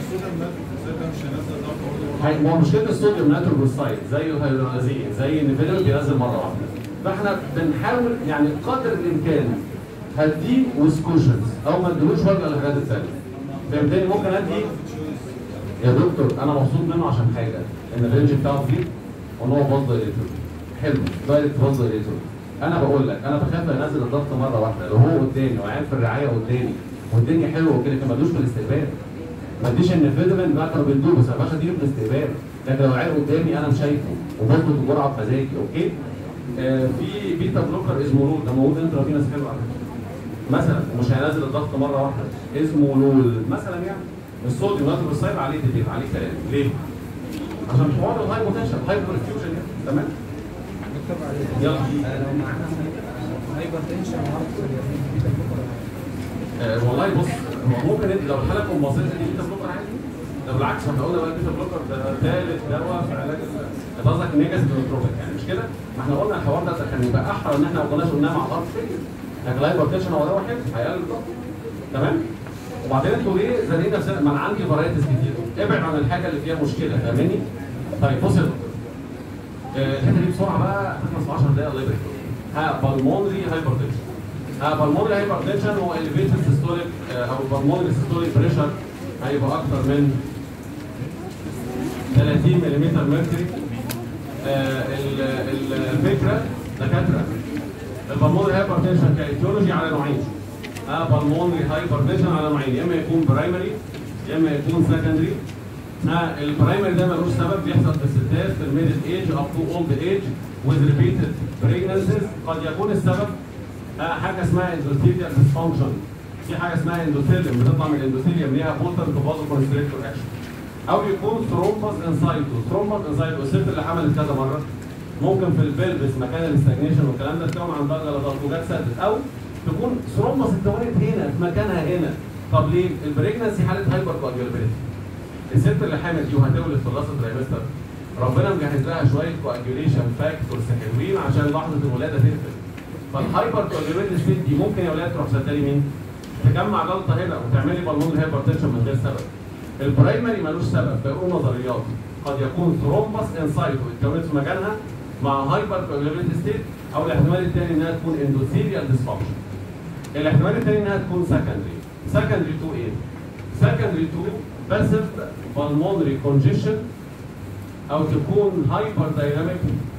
هي ما هو مشكله الصوديوم ناتروبروسايد زي الهيدرونازين زي النيفيدول بينزل مره واحده فاحنا بنحاول يعني قدر الامكان هديه وسكوشنز او ما اديلوش وجه للحاجات الثانيه فهمتني ممكن ادي يا دكتور انا مبسوط منه عشان حاجه ان الرينج بتاعه كبير وان هو باز دايريتور حلو دايركت باز دايريتور انا بقول لك انا بخاف انزل الضغط مره واحده لو هو قدامي وقاعد في الرعايه قدامي والدنيا حلوه وكده ما ادوش في الاستقبال ما اديش ان فيتامين بقى كانوا بيدوه بس ما ينفعش اديله في الاستقبال لكن لو عيل قدامي انا مش شايفه وبظبط الجرعه بمزاجي اوكي آه في بيتا بلوكر اسمه لول ده موجود انترافينوس حلو على فكره مثلا ومش هينزل الضغط مره واحده اسمه لول مثلا يعني الصوديوم ناتروسايد عليه ديتيل عليه كلام ليه؟ عشان حوار الهاي بوتنشال هاي برفيوجن يعني تمام يلا لو معانا هايبر تنشن وعرض آه والله بص هو ممكن انت لو الحاله كومباسيشن دي بيتا بلوكر عادي ده بالعكس احنا قلنا بقى البيتا بلوكر ده ثالث دواء في علاج ال- انت قصدك نيجاتيف نيوتروبيك يعني مش كده؟ ما احنا قلنا الحوار ده كان يبقى احرى ان احنا ما كناش قلناه مع بعض كتير لكن الهايبرتنشن هو دواء حلو هيقلل الضغط تمام؟ وبعدين انتوا ليه زانقين نفسنا؟ ما انا عندي فرايتس كتير ابعد عن الحاجه اللي فيها مشكله فاهماني؟ طيب بص يا دكتور آه، الحته دي بسرعه بقى تخلص في 10 دقايق الله يبارك فيك. ها بالمونري هايبرتنشن ها بالمونري هايبرتنشن هو elevated systolic آه، او بالمونري systolic بريشر هيبقى اكتر من 30 ملم ميركوري آه، ال- ال- الفكره دكاتره البلمونري هايبرتنشن كايتيولوجي على نوعين اه بالمونري هايبرتنشن على نوعين يا اما يكون برايمري يا اما يكون سكندري ها البرايمري ده ملوش سبب بيحصل في الستات في الميدل ايج اب تو اولد ايج with repeated pregnancies قد يكون السبب آه حاجه اسمها اندوثيليال dysfunction في حاجه اسمها اندوثيليوم بتطلع من الاندوثيليوم ليها بوتر تو فازو كونستريكتور اكشن او يكون ثرومبس انسايتو ثرومبس انسايتو الست اللي حملت كذا مره ممكن في البلبس مكان الاستجنيشن والكلام ده تكون عن درجه غلط وجات سدت او تكون ثرومبس اتكونت هنا في مكانها هنا طب ليه؟ البريجنسي حاله هايبر كواجيولابيلتي الست اللي حامل دي وهتولد في اللاست ترايمستر ربنا مجهز لها شويه كواجيوليشن فاكتورز حلوين عشان لحظه الولاده تقفل فالهايبر كواجيولابيلتي ستيت دي ممكن يا ولاد تروح صدقني مين؟ تجمع جلطه هنا وتعملي بالمون هايبرتنشن من غير سبب البرايمري ملوش سبب فيقولوا نظريات قد يكون ثرومبس انسايتو اتكونت في مكانها مع هايبر كواجيولابيلتي ستيت او الاحتمال الثاني انها تكون اندوثيليال ديسفانكشن الاحتمال الثاني انها تكون سكندري سكندري تو ايه؟ سكندري تو باسيف بالمونري كونجيشن او تكون هايبر دايناميك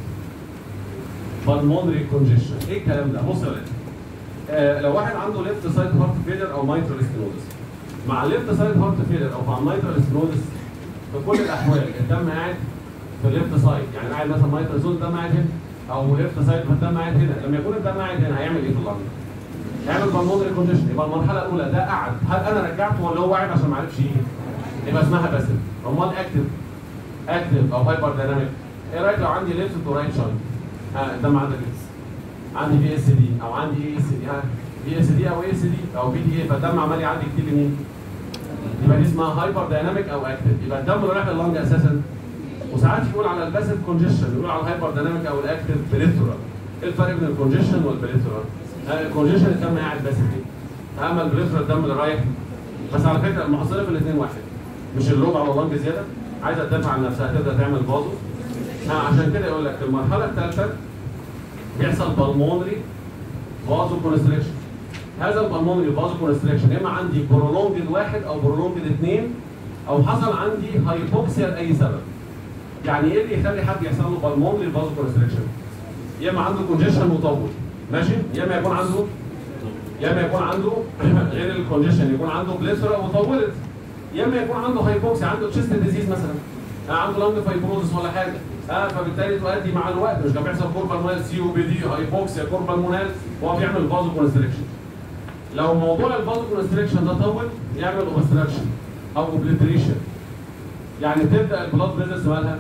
بالمونري كونجيشن ايه الكلام ده بص يا ولاد آه لو واحد عنده ليفت سايد هارت فيلر او مايترال ستينوزس مع الليفت سايد هارت فيلر او مع المايترال ستينوزس في كل الاحوال الدم قاعد في الليفت سايد يعني قاعد مثلا مايترال زون الدم قاعد هنا او ليفت سايد فالدم قاعد هنا لما يكون الدم قاعد هنا هيعمل ايه في اللنج؟ هيعمل بالمونري كونديشن يبقى المرحله الاولى ده قعد هل انا رجعته ولا هو قاعد عشان ما عرفش يجي؟ يبقى اسمها باسيف امال اكتف اكتف او هايبر دايناميك ايه رايك لو عندي ليفت تو رايت شنط ها الدم عندك ليفت عندي بي اس دي او عندي اي اس دي ها بي اس دي او اي اس دي او بي دي اي فالدم عمال يعدي كتير لمين؟ يبقى دي اسمها هايبر دايناميك او اكتف يبقى الدم اللي رايح لللنج اساسا وساعات يقول على الباسيف كونجيشن يقول على الهايبر دايناميك او الاكتف بليثرال ايه الفرق بين الكونجيشن والبليثرال؟ الكونجيشن الدم قاعد باسيف كده اما البليثرال الدم اللي رايح بس على فكره المحصله في الاثنين واحد مش الربع ولا اللنج زياده عايزه تدافع عن نفسها تبدا تعمل بازو ها عشان كده يقول لك المرحله الثالثه بيحصل بالمونري فازو كونستريكشن هذا البالمونري فازو كونستريكشن اما عندي برولونجد واحد او برولونجد اثنين او حصل عندي هايبوكسيا لاي سبب يعني ايه اللي يخلي حد يحصل له بالمونري فازو كونستريكشن يا اما عنده كونجيشن مطول ماشي يا اما يكون عنده يا اما يكون عنده غير الكونجيشن يكون عنده بليسرا وطولت يا اما يكون عنده هايبوكسيا عنده تشيست ديزيز مثلا آه عنده لانج فايبروزس ولا حاجه اه فبالتالي تؤدي مع الوقت مش كان بيحصل كوربال مونال سي او بي دي هايبوكسيا كوربال مونال وهو بيعمل فازو كونستريكشن لو موضوع الفازو كونستريكشن ده طول يعمل اوبستراكشن او اوبليتريشن يعني تبدا البلاد فيزلز مالها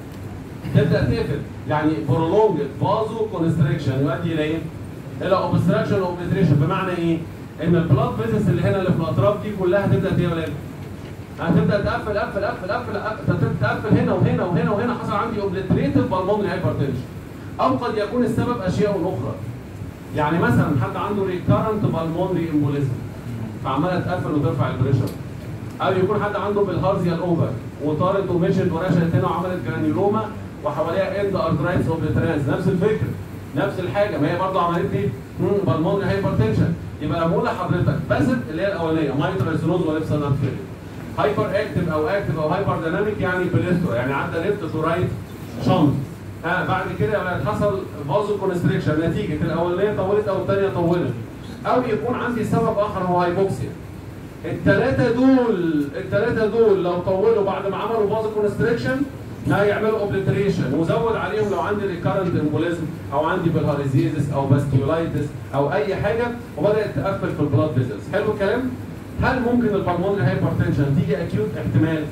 تبدا تقفل يعني برولونج فازو كونستريكشن يؤدي الى ايه؟ الى اوبستراكشن اوبليتريشن بمعنى ايه؟ ان البلاد فيزلز اللي هنا اللي في الاطراف دي كلها تبدا ايه يا ولاد؟ هتبدا تقفل قفل قفل قفل قفل تقفل هنا وهنا وهنا وهنا حصل عندي اوبليتريتيف بالمونري هايبرتنشن او قد يكون السبب اشياء اخرى يعني مثلا حد عنده ريكارنت بالمونري امبوليزم فعماله تقفل وترفع البريشر او يكون حد عنده بالهارزيا الاوفر وطارت ومشت ورشت هنا وعملت جرانيولوما وحواليها اند ارترايتس اوبليترانس نفس الفكره نفس الحاجه ما هي برضه عملت لي بالمونري هايبرتنشن يبقى لما اقول لحضرتك باسف اللي هي الاولانيه مايترال سينوز وليفت سادر هايبر اكتف او اكتف او هايبر دايناميك يعني بليسترا يعني عدى ليفت تو رايت شنط ها بعد كده لما حصل فازو كونستريكشن نتيجه الاولانيه طولت او الثانيه طولت او يكون عندي سبب اخر هو هايبوكسيا الثلاثه دول الثلاثه دول لو طولوا بعد ما عملوا فازو كونستريكشن هيعملوا اوبليتريشن وزود عليهم لو عندي ريكارنت امبوليزم او عندي بالهاريزيزس او باستيولايتس او اي حاجه وبدات تقفل في البلاد فيزلز حلو الكلام هل ممكن البلمونري هايبرتنشن تيجي اكيوت احتمال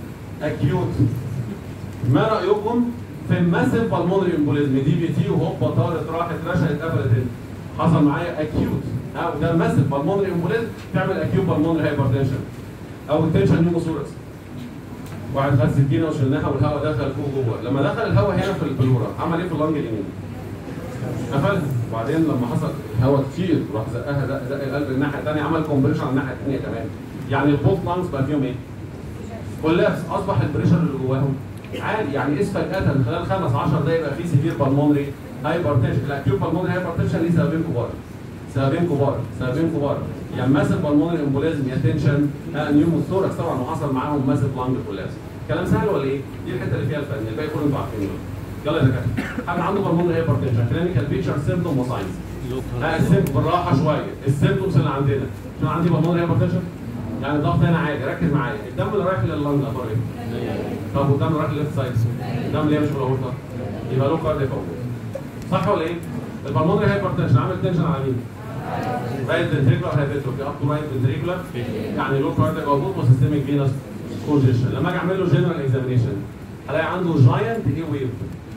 اكيوت ما رايكم في الماسيف بالمونري امبوليزم دي بي تي وهوبا طارت راحت رشقت قفلت هنا حصل معايا اكيوت ها وده ماسيف بالمونري امبوليزم تعمل اكيوت بالمونري هايبرتنشن او التنشن نيوموثوركس واحد خد سكينه وشلناها والهواء دخل فوق جوه لما دخل الهواء هنا في البلوره عمل ايه في اللنج اليمين؟ قفلها وبعدين لما حصل هواء كتير راح زقها زق زق القلب الناحيه الثانيه عمل كومبريشن على الناحيه الثانيه كمان يعني البوث لانجز بقى فيهم ايه؟ كولابس اصبح البريشر اللي جواهم عالي يعني اسفل قتل خلال خمس 10 دقايق يبقى في سيفير بالمونري هايبرتنشن الاكيوت بالمونري هايبرتنشن ليه سببين كبار سببين كبار سببين كبار يعني ماسف بالمونري امبوليزم يا تنشن نيوموثوركس طبعا وحصل معاهم ماسف لانج كولابس كلام سهل ولا ايه؟ دي الحته اللي فيها الفن الباقي كله انتوا عارفينه يلا يا دكاتره حد عنده بالمونري هايبرتنشن كلينيكال بيتشر سيمبتوم وساينز اقسم بالراحه شويه السيمبتومز اللي عندنا عشان عندي بالمونري هايبرتنشن يعني الضغط هنا عادي ركز معايا الدم اللي رايح لللنج اخبار ايه؟ طب والدم اللي رايح للليفت سايد الدم اللي هي مش في الاورطه يبقى له كاردياك صح ولا ايه؟ البالمونري هايبرتنشن عامل تنشن على مين؟ رايت فنتريكولار هايبرتروفي اب تو رايت فنتريكولار يعني لو كاردياك اوتبوت وسيستميك فينس كونجيشن لما اجي اعمل له جنرال اكزامينيشن هلاقي عنده جاينت اي ويف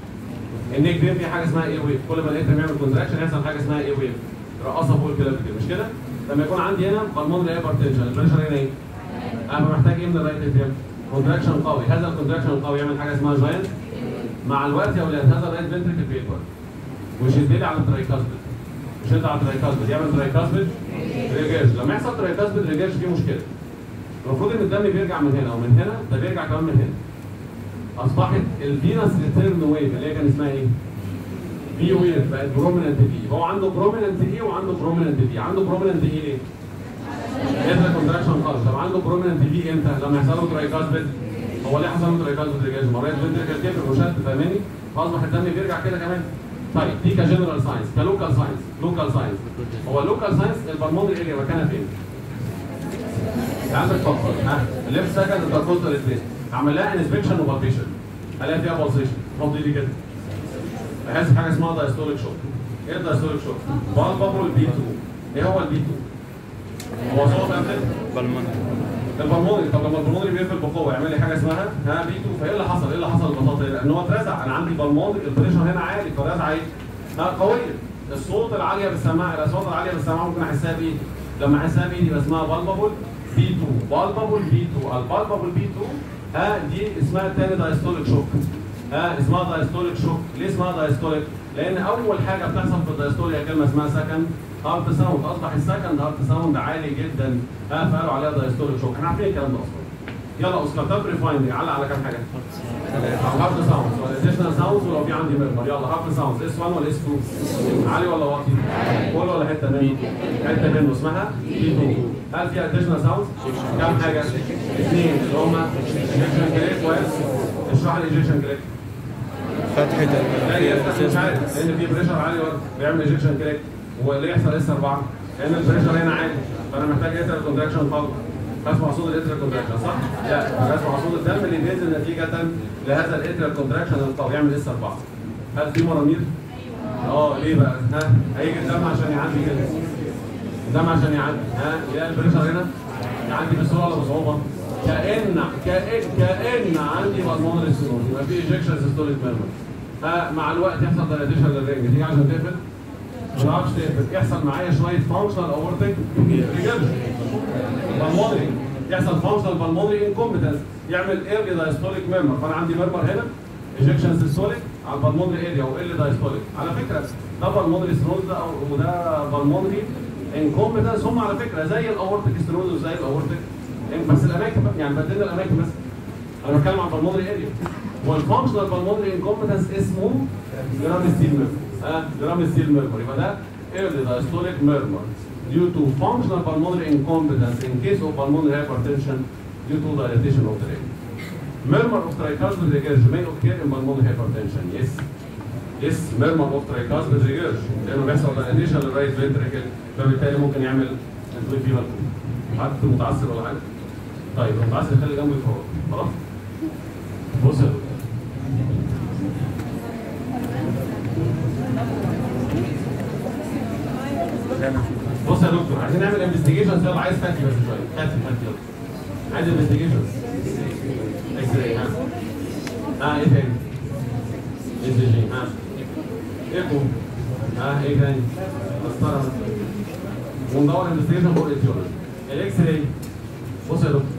النيك بين في حاجه اسمها اي ويف كل ما الاتر يعمل كونتراكشن يحصل حاجه اسمها اي ويف رقصه فوق الكلام كده مش كده؟ لما يكون عندي هنا بالمونري هايبرتنشن البريشر هنا ايه؟ انا محتاج ايه من الرايت اتريم؟ كونتراكشن قوي هذا الكونتراكشن القوي يعمل حاجه اسمها جاينت مع الوقت يا اولاد هذا الرايت فنتريكل بيكبر ويشد لي على الترايكاسبيد يشد على الترايكاسبيد يعمل ترايكاسبيد ريجيرج لما يحصل ترايكاسبيد ريجيرج في مشكله المفروض ان الدم بيرجع من هنا ومن هنا ده بيرجع كمان من هنا اصبحت الفينس ريتيرن ويف اللي هي كان اسمها ايه؟ في ويف بقت بروميننت في هو عنده بروميننت اي وعنده بروميننت في عنده بروميننت اي ليه؟ انترا كونتراكشن خالص طب عنده بروميننت في امتى لما يحصل له ترايكاسبيد هو ليه حصل له ترايكاسبيد ريجاج مريض فنتريكال كيف مشات فاهماني فاصبح الدم بيرجع كده كمان طيب دي كجنرال ساينس كلوكال ساينس لوكال ساينس هو اللوكال ساينس البلمونري اريا مكانها فين؟ عندك فقط ها الليفت سكند انتركوستال سبيس اعمل لها انسبكشن وبالبيشن الاقي فيها بالسيشن حط ايدي كده بحس بحاجه اسمها دايستوليك شوك ايه الدايستوليك شوك؟ بالبابول بي 2 ايه هو البي 2؟ هو صوت قبل بالمن البلمونري طب لما البلمونري بيقفل بقوه يعمل لي حاجه اسمها ها بي 2 فايه اللي حصل؟ ايه اللي حصل ببساطه؟ لان هو اترزع انا عندي البلمونري البريشر هنا عالي فرزعه ايه؟ ها قويه الصوت العاليه بالسماعه الاصوات العاليه بالسماعه ممكن احسها بايه؟ لما احسها بايه يبقى اسمها بالبابول بي 2 بالبابول بي 2 البالبابول بي 2 ها دي اسمها تاني دايستوليك شوك ها اسمها دايستوليك شوك ليه اسمها دايستوليك؟ لان اول حاجه بتحصل في الدايستوليك هي كلمه اسمها سكند هارت ساوند اصبح السكند هارت ساوند عالي جدا ها فقالوا عليها دايستوليك شوك احنا عارفين الكلام ده اصلا يلا اوسكار طب ريفايند علق على كام حاجه هارت ساوند والاديشنال ساوند ولو في عندي ميرمر يلا هارت ساوند اس 1 ولا اس 2 عالي ولا واطي كل ولا حته منه حته منه اسمها بي 2 هل في اديشنال ساوند كام حاجه اثنين اللي هم ايجيكشن كليك كويس اشرح لي ايجيكشن كليك فتحة لا يفتح مش عارف الأساس لان في بريشر عالي ورا بيعمل ايجكشن كراك وليه يحصل اس 4 لان البريشر هنا عالي فانا محتاج اتر كونتراكشن فوق اسمع صوت الاتر كونتراكشن صح؟ لا اسمع صوت الدم اللي بينزل نتيجه لهذا الاتر كونتراكشن القوي يعمل اس 4 هل في مرامير؟ اه ليه بقى؟ ها هيجي الدم عشان يعدي كده الدم عشان يعدي ها يلاقي البريشر هنا يعدي بسرعه ولا بصعوبه؟ كأن كأن كأن عندي بالمونري ستينوز يبقى في ايجكشن سيستوليك ميرمر ها مع الوقت يحصل دايليتيشن للرنج تيجي عشان تقفل ما تعرفش تقفل يحصل معايا شويه فانكشنال اورتيك ريجرج بالمونري يحصل فانكشنال بالمونري انكومبتنس يعمل ايرلي دايستوليك ميرمر فانا عندي ميرمر هنا ايجكشن سيستوليك على البالمونري اريا وايرلي دايستوليك على فكره ده بالمونري ستينوز ده أو- وده بالمونري انكومبتنس هم على فكره زي الاورتيك ستينوز وزي الاورتيك بس الاماكن بقى يعني بدلنا الاماكن بس انا بتكلم عن بالمونري اريا والفانكشنال بالمونري انكومبتنس اسمه جرام ستيل ميرمر ها جرام ستيل ميرمر يبقى ده early diastolic murmur due to functional pulmonary incompetence in case of pulmonary hypertension due to dilatation of the ring. Murmur of tricuspid regurg may occur in pulmonary hypertension. Yes. Yes, murmur of tricuspid regurg لانه بيحصل dilatation للرايت ventricle فبالتالي ممكن يعمل انفلونزا فيبر حد متعثر ولا حاجه. طيب المتعثر خلي جنبه يتفرج خلاص؟ بص يا دكتور. بص يا دكتور عايزين نعمل انفستيجيشن يلا عايز فاتي بس شويه فاتي فاتي يلا عايز انفستيجيشن اكس راي ها ها ايه تاني؟ اي سي جي ها ايكو ها ايه تاني؟ مسطره وندور انفستيجيشن فور ايتيولوجي الاكس راي بص يا دكتور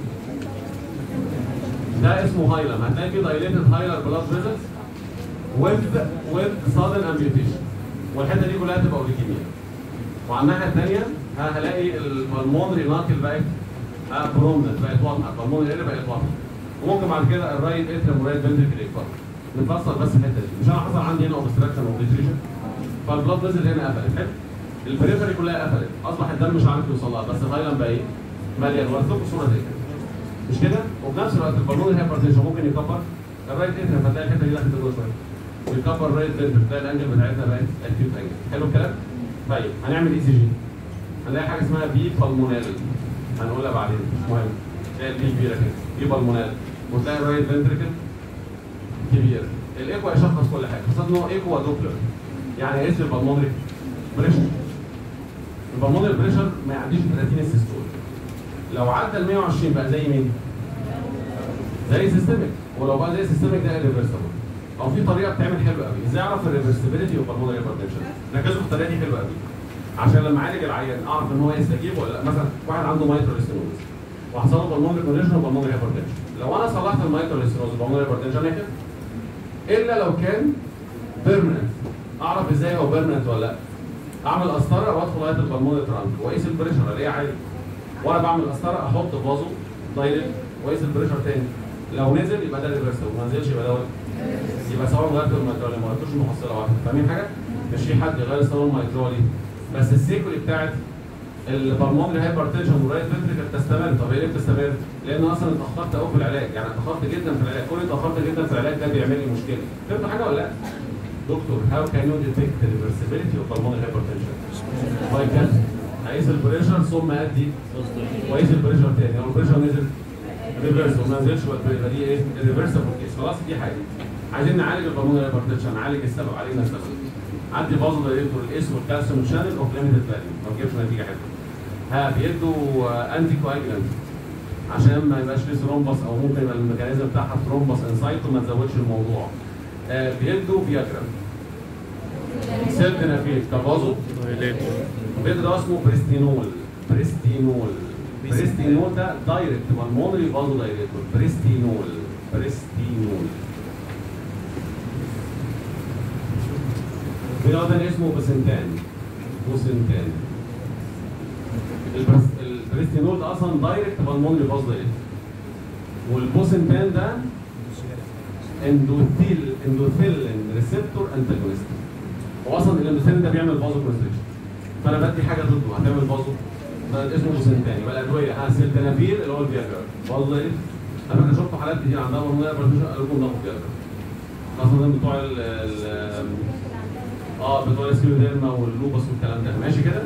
ده اسمه هايلم هتلاقي فيه دايليتد هايلر بلاد فيزلز with with sudden amputation والحته دي كلها تبقى اوريجينيه وعلى الناحيه الثانيه هلاقي البلمونري ناكل بقت برومنت بقت واضحه البلمونري اريا بقت واضحه وممكن بعد كده الرايت اتريم والرايت فنتريكل يكبر نفصل بس الحته دي مش انا حصل عندي هنا اوبستراكشن اوبستريشن فالبلاد نزل هنا قفلت حلو البريفري كلها قفلت اصبح الدم مش عارف يوصل لها بس الهايلاند بقى ايه؟ مليان وريت لكم صوره زي كده مش كده؟ وفي نفس الوقت البلمونري هايبرتنشن ممكن يكبر الرايت اتريم فتلاقي الحته دي داخله جوه شويه ويكبر الرايت فنتريكل تلاقي الانجل بتاعتنا بقت اكيوت انجل حلو الكلام؟ طيب هنعمل اي سي جي هنلاقي حاجه اسمها بي بالمونال هنقولها بعدين مش مهم تلاقي البي كبيره كده بي بالمونال وتلاقي الرايت فنتريكل كبير الايكو هيشخص كل حاجه خاصه ان هو ايكو ودوبلر يعني ايه البلمونري بريشر البلمونري بريشر ما يعديش 30 السيستول لو عدى ال 120 بقى زي مين؟ زي سيستميك ولو بقى زي سيستميك ده ريفرسبل او في طريقه بتعمل حلوه قوي ازاي اعرف الريفرسبيلتي والبلمونري هايبرتنشن ركزوا في الطريقه دي حلوه قوي عشان لما اعالج العيان اعرف ان هو يستجيب ولا لا مثلا واحد عنده مايترال ستينوز وحصل له بالمونري كونجن وبالمونري هايبرتنشن لو انا صلحت المايترال ستينوز والبالمونري هايبرتنشن هيخف الا لو كان بيرمننت اعرف ازاي هو بيرمننت ولا لا اعمل قسطره وادخل لغايه البالمونري ترانك واقيس البريشر الاقيه عالي وانا بعمل قسطره احط فازو دايركت واقيس البريشر تاني لو نزل يبقى ده ريفرسبل ما نزلش يبقى ده يبقى سواء غيرت الميترالي ما غيرتوش محصله واحده فاهمين حاجه؟ مش في حد يغير الصالون الميترالي بس السيكولي بتاعت البلمونري هايبرتنشن والرايت فنتريكل تستمر طب هي ليه بتستمر؟ لان اصلا اتاخرت قوي في العلاج يعني اتاخرت جدا في العلاج كل اتاخرت جدا في العلاج ده بيعمل لي مشكله فهمتوا حاجه ولا لا؟ دكتور هاو كان يو ديتكت ريفرسبيلتي اوف بالمونري هايبرتنشن؟ باي كان هقيس البريشر ثم ادي واقيس البريشر تاني لو البريشر نزل ريفرس وما نزلش يبقى دي ايه؟ الريفرسبل كيس خلاص دي حاجه عايزين نعالج البلمونري هايبرتنشن نعالج السبب علينا السبب عندي بازل دايركتور الاس والكالسيوم شانل اوف ليميتد فاليو ما بجيبش نتيجه حلوه ها بيدوا انتي كواجلانت عشان ما يبقاش فيه ثرومبس او ممكن يبقى الميكانيزم بتاعها ثرومبس انسايت وما تزودش الموضوع آه بيدوا فياجرا سيلدنافيل كبازو دايليتور بيدوا اسمه بريستينول بريستينول بريستينول ده دايركت بالمونري بازو دايركتور بريستينول بريستينول في نوع تاني اسمه بوسنتان بوسنتان البرس- البريستينول ده اصلا دايركت بالمونري باز دايركت والبوسنتان ده اندوثيل اندوثيلين ريسبتور انتاجونست هو اصلا الاندوثيلين ده بيعمل بازو كونستريكشن فانا بدي حاجه ضده هتعمل بازو ده اسمه بوسنتان يبقى الادويه ها سيلتنافيل اللي هو الفياجرا باز دايركت انا فاكر شفت حالات كتير عندها بالمونري هايبرتنشن قالوا لكم ناخد فياجرا خاصه بتوع ال ال- اه بتوع السكيوديرما واللوبس والكلام ده ماشي كده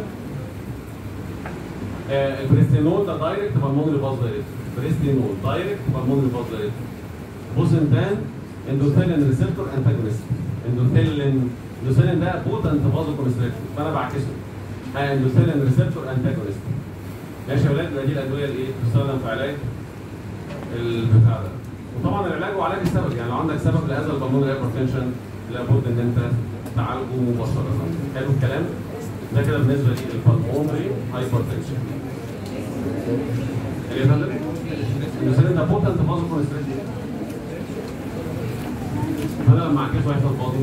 آه البريستينول ده دايركت بالمونري باز دايركت بريستينول دايركت بالمونري باز دايركت بوزنتان اندوثيلين ريسبتور انتاجونست اندوثيلين اندوثيلين ده بوتنت بازو كونستريكتور فانا بعكسه آه اندوثيلين ريسبتور انتاجونست ماشي يا ولاد يبقى دي الادويه اللي ايه بتستخدم في علاج البتاع ده وطبعا العلاج هو علاج السبب يعني لو عندك سبب لهذا البلمونري هايبرتنشن لابد ان انت تعالجه مباشره حلو الكلام ده كده بالنسبه للبلمونري هايبرتنشن ايه يا فندم؟ الانسولين ده بوتنت بازو كونستريكتور فانا لما اعكسه هيحصل بازو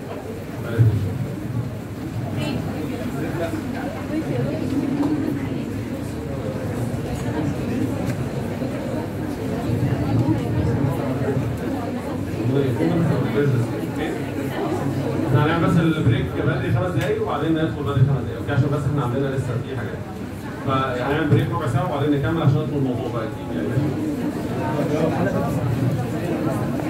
احنا هنعمل بس البريك بدري خمس دقايق وبعدين ندخل بدري خمس دقايق اوكي عشان بس احنا عندنا لسه في حاجات فهنعمل بريك ربع ساعه وبعدين نكمل عشان ندخل الموضوع بقى جديد يعني ماشي